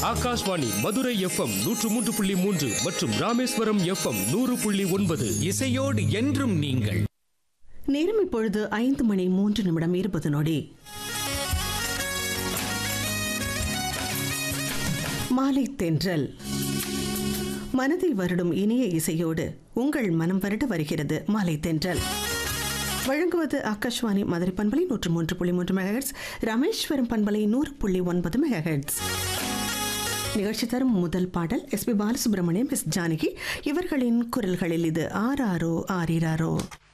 Akashvani Madurai FM நூற்று மூன்று புள்ளி மூன்று மற்றும் ராமேஸ்வரம் எஃப்எம் நூறு புள்ளி ஒன்பது இசையோடு என்றும் நீங்கள் நேரம் இப்பொழுது ஐந்து மணி மூன்று நிமிடம் இருபது நொடி மாலை தென்றல் மனதை வருடும் இனிய இசையோடு உங்கள் மனம் வருட வருகிறது மாலை தென்றல் வழங்குவது ஆகாஷ்வாணி மதுரை பண்பலை நூற்று மூன்று புள்ளி மூன்று மெகாஹெட்ஸ் ராமேஸ்வரம் பண்பலை நூறு புள்ளி ஒன்பது மெகாஹெட்ஸ் நிகழ்ச்சி தரும் முதல் பாடல் எஸ்பி பாலசுப்ரமணியம் எஸ் ஜானகி இவர்களின் குரல்களில் இது ஆராரோ ஆரிராரோ